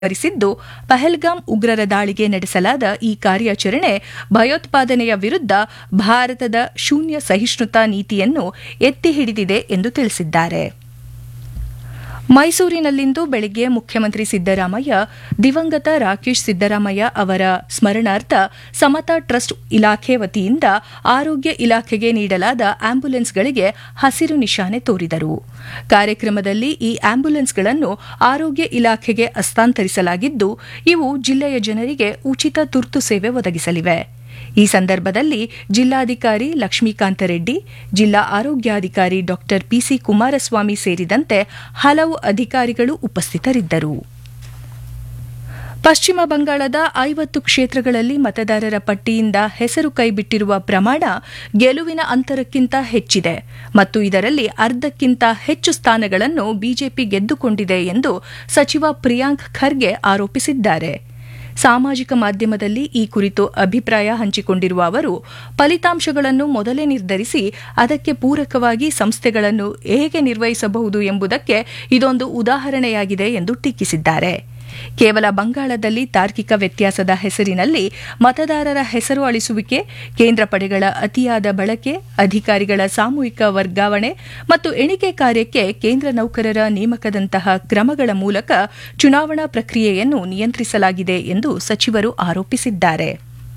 ವಿವರಿಸಿದ್ದು ಪಹಲ್ಗಾಮ್ ಉಗ್ರರ ದಾಳಿಗೆ ನಡೆಸಲಾದ ಈ ಕಾರ್ಯಾಚರಣೆ ಭಯೋತ್ಪಾದನೆಯ ವಿರುದ್ಧ ಭಾರತದ ಶೂನ್ಯ ಸಹಿಷ್ಣುತಾ ನೀತಿಯನ್ನು ಎತ್ತಿ ಹಿಡಿದಿದೆ ಎಂದು ತಿಳಿಸಿದ್ದಾರೆ ಮೈಸೂರಿನಲ್ಲಿಂದು ಬೆಳಗ್ಗೆ ಮುಖ್ಯಮಂತ್ರಿ ಸಿದ್ದರಾಮಯ್ಯ ದಿವಂಗತ ರಾಕೇಶ್ ಸಿದ್ದರಾಮಯ್ಯ ಅವರ ಸ್ಮರಣಾರ್ಥ ಸಮತಾ ಟ್ರಸ್ಟ್ ಇಲಾಖೆ ವತಿಯಿಂದ ಆರೋಗ್ಯ ಇಲಾಖೆಗೆ ನೀಡಲಾದ ಆಂಬ್ಯುಲೆನ್ಸ್ಗಳಿಗೆ ಹಸಿರು ನಿಶಾನೆ ತೋರಿದರು ಕಾರ್ಯಕ್ರಮದಲ್ಲಿ ಈ ಆಂಬ್ಯುಲೆನ್ಸ್ಗಳನ್ನು ಆರೋಗ್ಯ ಇಲಾಖೆಗೆ ಹಸ್ತಾಂತರಿಸಲಾಗಿದ್ದು ಇವು ಜಿಲ್ಲೆಯ ಜನರಿಗೆ ಉಚಿತ ತುರ್ತು ಸೇವೆ ಒದಗಿಸಲಿವೆ ಈ ಸಂದರ್ಭದಲ್ಲಿ ಜಿಲ್ಲಾಧಿಕಾರಿ ಲಕ್ಷ್ಮೀಕಾಂತ ರೆಡ್ಡಿ ಜಿಲ್ಲಾ ಆರೋಗ್ಯಾಧಿಕಾರಿ ಡಾ ಪಿಸಿ ಕುಮಾರಸ್ವಾಮಿ ಸೇರಿದಂತೆ ಹಲವು ಅಧಿಕಾರಿಗಳು ಉಪಸ್ಥಿತರಿದ್ದರು ಪಶ್ಚಿಮ ಬಂಗಾಳದ ಐವತ್ತು ಕ್ಷೇತ್ರಗಳಲ್ಲಿ ಮತದಾರರ ಪಟ್ಟಿಯಿಂದ ಹೆಸರು ಕೈಬಿಟ್ಟಿರುವ ಪ್ರಮಾಣ ಗೆಲುವಿನ ಅಂತರಕ್ಕಿಂತ ಹೆಚ್ಚಿದೆ ಮತ್ತು ಇದರಲ್ಲಿ ಅರ್ಧಕ್ಕಿಂತ ಹೆಚ್ಚು ಸ್ಥಾನಗಳನ್ನು ಬಿಜೆಪಿ ಗೆದ್ದುಕೊಂಡಿದೆ ಎಂದು ಸಚಿವ ಪ್ರಿಯಾಂಕ್ ಖರ್ಗೆ ಆರೋಪಿಸಿದ್ದಾರೆ ಸಾಮಾಜಿಕ ಮಾಧ್ಯಮದಲ್ಲಿ ಈ ಕುರಿತು ಅಭಿಪ್ರಾಯ ಹಂಚಿಕೊಂಡಿರುವ ಅವರು ಫಲಿತಾಂಶಗಳನ್ನು ಮೊದಲೇ ನಿರ್ಧರಿಸಿ ಅದಕ್ಕೆ ಪೂರಕವಾಗಿ ಸಂಸ್ಥೆಗಳನ್ನು ಹೇಗೆ ನಿರ್ವಹಿಸಬಹುದು ಎಂಬುದಕ್ಕೆ ಇದೊಂದು ಉದಾಹರಣೆಯಾಗಿದೆ ಎಂದು ಟೀಕಿಸಿದ್ದಾರೆ ಕೇವಲ ಬಂಗಾಳದಲ್ಲಿ ತಾರ್ಕಿಕ ವ್ಯತ್ಯಾಸದ ಹೆಸರಿನಲ್ಲಿ ಮತದಾರರ ಹೆಸರು ಅಳಿಸುವಿಕೆ ಕೇಂದ್ರ ಪಡೆಗಳ ಅತಿಯಾದ ಬಳಕೆ ಅಧಿಕಾರಿಗಳ ಸಾಮೂಹಿಕ ವರ್ಗಾವಣೆ ಮತ್ತು ಎಣಿಕೆ ಕಾರ್ಯಕ್ಕೆ ಕೇಂದ್ರ ನೌಕರರ ನೇಮಕದಂತಹ ಕ್ರಮಗಳ ಮೂಲಕ ಚುನಾವಣಾ ಪ್ರಕ್ರಿಯೆಯನ್ನು ನಿಯಂತ್ರಿಸಲಾಗಿದೆ ಎಂದು ಸಚಿವರು ಆರೋಪಿಸಿದ್ದಾರೆ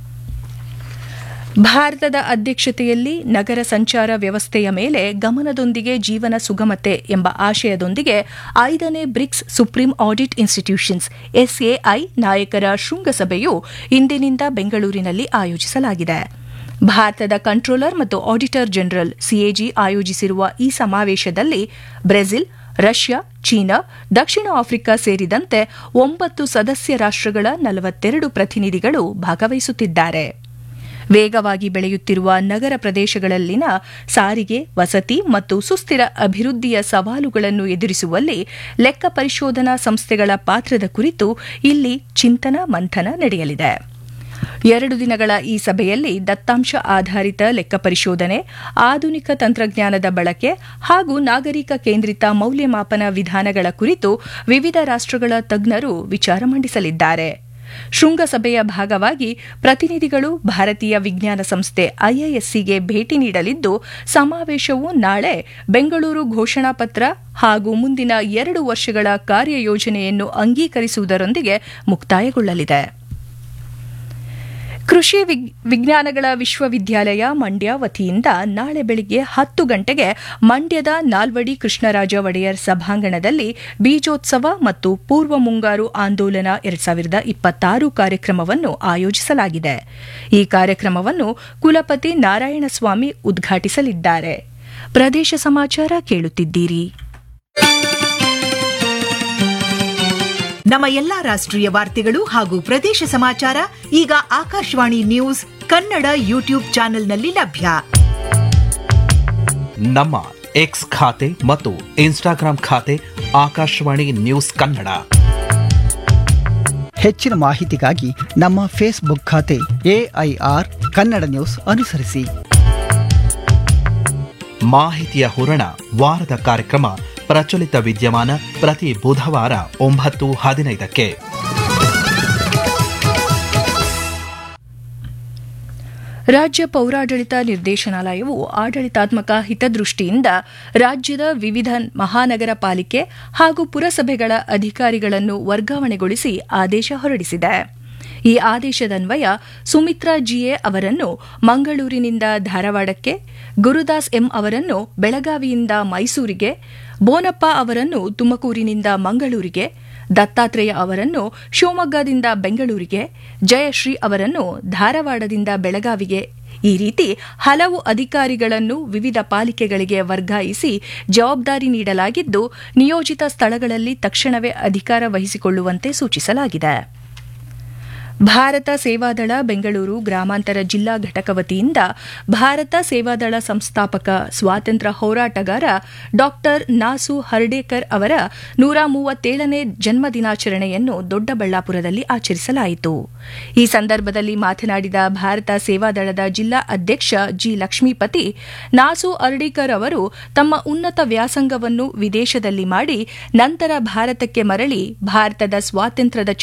ಭಾರತದ ಅಧ್ಯಕ್ಷತೆಯಲ್ಲಿ ನಗರ ಸಂಚಾರ ವ್ಯವಸ್ಥೆಯ ಮೇಲೆ ಗಮನದೊಂದಿಗೆ ಜೀವನ ಸುಗಮತೆ ಎಂಬ ಆಶಯದೊಂದಿಗೆ ಐದನೇ BRICS supreme audit institutions SAI ನಾಯಕರ ಶೃಂಗಸಭೆಯು ಇಂದಿನಿಂದ ಬೆಂಗಳೂರಿನಲ್ಲಿ ಆಯೋಜಿಸಲಾಗಿದೆ ಭಾರತದ ಕಂಟ್ರೋಲರ್ ಮತ್ತು ಆಡಿಟರ್ ಜನರಲ್ ಸಿಎಜಿ ಆಯೋಜಿಸಿರುವ ಈ ಸಮಾವೇಶದಲ್ಲಿ ಬ್ರೆಜಿಲ್ ರಷ್ಯಾ ಚೀನಾ ದಕ್ಷಿಣ ಆಫ್ರಿಕಾ ಸೇರಿದಂತೆ ಒಂಬತ್ತು ಸದಸ್ಯ ರಾಷ್ಟ್ರಗಳ ನಲವತ್ತೆರಡು ಪ್ರತಿನಿಧಿಗಳು ಭಾಗವಹಿಸುತ್ತಿದ್ದಾರೆ ವೇಗವಾಗಿ ಬೆಳೆಯುತ್ತಿರುವ ನಗರ ಪ್ರದೇಶಗಳಲ್ಲಿನ ಸಾರಿಗೆ ವಸತಿ ಮತ್ತು ಸುಸ್ಥಿರ ಅಭಿವೃದ್ಧಿಯ ಸವಾಲುಗಳನ್ನು ಎದುರಿಸುವಲ್ಲಿ ಲೆಕ್ಕ ಪರಿಶೋಧನಾ ಸಂಸ್ಥೆಗಳ ಪಾತ್ರದ ಕುರಿತು ಇಲ್ಲಿ ಚಿಂತನ ಮಂಥನ ನಡೆಯಲಿದೆ ಎರಡು ದಿನಗಳ ಈ ಸಭೆಯಲ್ಲಿ ದತ್ತಾಂಶ ಆಧಾರಿತ ಲೆಕ್ಕ ಪರಿಶೋಧನೆ ಆಧುನಿಕ ತಂತ್ರಜ್ಞಾನದ ಬಳಕೆ ಹಾಗೂ ನಾಗರಿಕ ಕೇಂದ್ರಿತ ಮೌಲ್ಯಮಾಪನ ವಿಧಾನಗಳ ಕುರಿತು ವಿವಿಧ ರಾಷ್ಟ್ರಗಳ ತಜ್ಞರು ವಿಚಾರ ಮಂಡಿಸಲಿದ್ದಾರೆ ಶೃಂಗಸಭೆಯ ಭಾಗವಾಗಿ ಪ್ರತಿನಿಧಿಗಳು ಭಾರತೀಯ ವಿಜ್ಞಾನ ಸಂಸ್ಥೆ ಐಐಎಸ್ಸಿಗೆ ಭೇಟಿ ನೀಡಲಿದ್ದು ಸಮಾವೇಶವು ನಾಳೆ ಬೆಂಗಳೂರು ಘೋಷಣಾ ಪತ್ರ ಹಾಗೂ ಮುಂದಿನ ಎರಡು ವರ್ಷಗಳ ಕಾರ್ಯಯೋಜನೆಯನ್ನು ಅಂಗೀಕರಿಸುವುದರೊಂದಿಗೆ ಮುಕ್ತಾಯಗೊಳ್ಳಲಿದೆ ಕೃಷಿ ವಿಜ್ಞಾನಗಳ ವಿಶ್ವವಿದ್ಯಾಲಯ ಮಂಡ್ಯ ವತಿಯಿಂದ ನಾಳೆ ಬೆಳಗ್ಗೆ ಹತ್ತು ಗಂಟೆಗೆ ಮಂಡ್ಯದ ನಾಲ್ವಡಿ ಕೃಷ್ಣರಾಜ ಒಡೆಯರ್ ಸಭಾಂಗಣದಲ್ಲಿ ಬೀಜೋತ್ಸವ ಮತ್ತು ಪೂರ್ವ ಮುಂಗಾರು ಆಂದೋಲನ ಎರಡ್ ಸಾವಿರದ ಇಪ್ಪತ್ತಾರು ಕಾರ್ಯಕ್ರಮವನ್ನು ಆಯೋಜಿಸಲಾಗಿದೆ ಈ ಕಾರ್ಯಕ್ರಮವನ್ನು ಕುಲಪತಿ ನಾರಾಯಣಸ್ವಾಮಿ ಉದ್ಘಾಟಿಸಲಿದ್ದಾರೆ ಪ್ರದೇಶ ಸಮಾಚಾರ ಕೇಳುತ್ತಿದ್ದೀರಿ ನಮ್ಮ ಎಲ್ಲಾ ರಾಷ್ಟ್ರೀಯ ವಾರ್ತೆಗಳು ಹಾಗೂ ಪ್ರದೇಶ ಸಮಾಚಾರ ಈಗ ಆಕಾಶವಾಣಿ ನ್ಯೂಸ್ ಕನ್ನಡ ಯೂಟ್ಯೂಬ್ ಚಾನೆಲ್ನಲ್ಲಿ ಲಭ್ಯ ನಮ್ಮ ಎಕ್ಸ್ ಖಾತೆ ಮತ್ತು ಇನ್ಸ್ಟಾಗ್ರಾಂ ಖಾತೆ ಆಕಾಶವಾಣಿ ನ್ಯೂಸ್ ಕನ್ನಡ ಹೆಚ್ಚಿನ ಮಾಹಿತಿಗಾಗಿ ನಮ್ಮ ಫೇಸ್ಬುಕ್ ಖಾತೆ ಎಐಆರ್ ಕನ್ನಡ ನ್ಯೂಸ್ ಅನುಸರಿಸಿ ಮಾಹಿತಿಯ ಹೂರಣ ವಾರದ ಕಾರ್ಯಕ್ರಮ ಪ್ರಚಲಿತ ವಿದ್ಯಮಾನ ಪ್ರತಿ ಬುಧವಾರ ಒಂಬತ್ತು ಹದಿನೈದಕ್ಕೆ ರಾಜ್ಯ ಪೌರಾಡಳಿತ ನಿರ್ದೇಶನಾಲಯವು ಆಡಳಿತಾತ್ಮಕ ಹಿತದೃಷ್ಟಿಯಿಂದ ರಾಜ್ಯದ ವಿವಿಧ ಮಹಾನಗರ ಪಾಲಿಕೆ ಹಾಗೂ ಪುರಸಭೆಗಳ ಅಧಿಕಾರಿಗಳನ್ನು ವರ್ಗಾವಣೆಗೊಳಿಸಿ ಆದೇಶ ಹೊರಡಿಸಿದೆ ಈ ಆದೇಶದನ್ವಯ ಸುಮಿತ್ರಾ ಜಿಎ ಅವರನ್ನು ಮಂಗಳೂರಿನಿಂದ ಧಾರವಾಡಕ್ಕೆ ಗುರುದಾಸ್ ಎಂ ಅವರನ್ನು ಬೆಳಗಾವಿಯಿಂದ ಮೈಸೂರಿಗೆ ಬೋನಪ್ಪ ಅವರನ್ನು ತುಮಕೂರಿನಿಂದ ಮಂಗಳೂರಿಗೆ ದತ್ತಾತ್ರೇಯ ಅವರನ್ನು ಶಿವಮೊಗ್ಗದಿಂದ ಬೆಂಗಳೂರಿಗೆ ಜಯಶ್ರೀ ಅವರನ್ನು ಧಾರವಾಡದಿಂದ ಬೆಳಗಾವಿಗೆ ಈ ರೀತಿ ಹಲವು ಅಧಿಕಾರಿಗಳನ್ನು ವಿವಿಧ ಪಾಲಿಕೆಗಳಿಗೆ ವರ್ಗಾಯಿಸಿ ಜವಾಬ್ದಾರಿ ನೀಡಲಾಗಿದ್ದು ನಿಯೋಜಿತ ಸ್ಥಳಗಳಲ್ಲಿ ತಕ್ಷಣವೇ ಅಧಿಕಾರ ವಹಿಸಿಕೊಳ್ಳುವಂತೆ ಸೂಚಿಸಲಾಗಿದೆ ಭಾರತ ಸೇವಾದಳ ಬೆಂಗಳೂರು ಗ್ರಾಮಾಂತರ ಜಿಲ್ಲಾ ಘಟಕ ವತಿಯಿಂದ ಭಾರತ ಸೇವಾದಳ ಸಂಸ್ಥಾಪಕ ಸ್ವಾತಂತ್ರ್ಯ ಹೋರಾಟಗಾರ ಡಾಕ್ಟರ್ ನಾಸು ಹರ್ಡೇಕರ್ ಅವರ ನೂರ ಮೂವತ್ತೇಳನೇ ಜನ್ಮದಿನಾಚರಣೆಯನ್ನು ದೊಡ್ಡಬಳ್ಳಾಪುರದಲ್ಲಿ ಆಚರಿಸಲಾಯಿತು ಈ ಸಂದರ್ಭದಲ್ಲಿ ಮಾತನಾಡಿದ ಭಾರತ ಸೇವಾದಳದ ಜಿಲ್ಲಾ ಅಧ್ಯಕ್ಷ ಜಿ ಲಕ್ಷ್ಮೀಪತಿ ನಾಸು ಅರ್ಡೇಕರ್ ಅವರು ತಮ್ಮ ಉನ್ನತ ವ್ಯಾಸಂಗವನ್ನು ವಿದೇಶದಲ್ಲಿ ಮಾಡಿ ನಂತರ ಭಾರತಕ್ಕೆ ಮರಳಿ ಭಾರತದ ಸ್ವಾತಂತ್ರ್ಯದ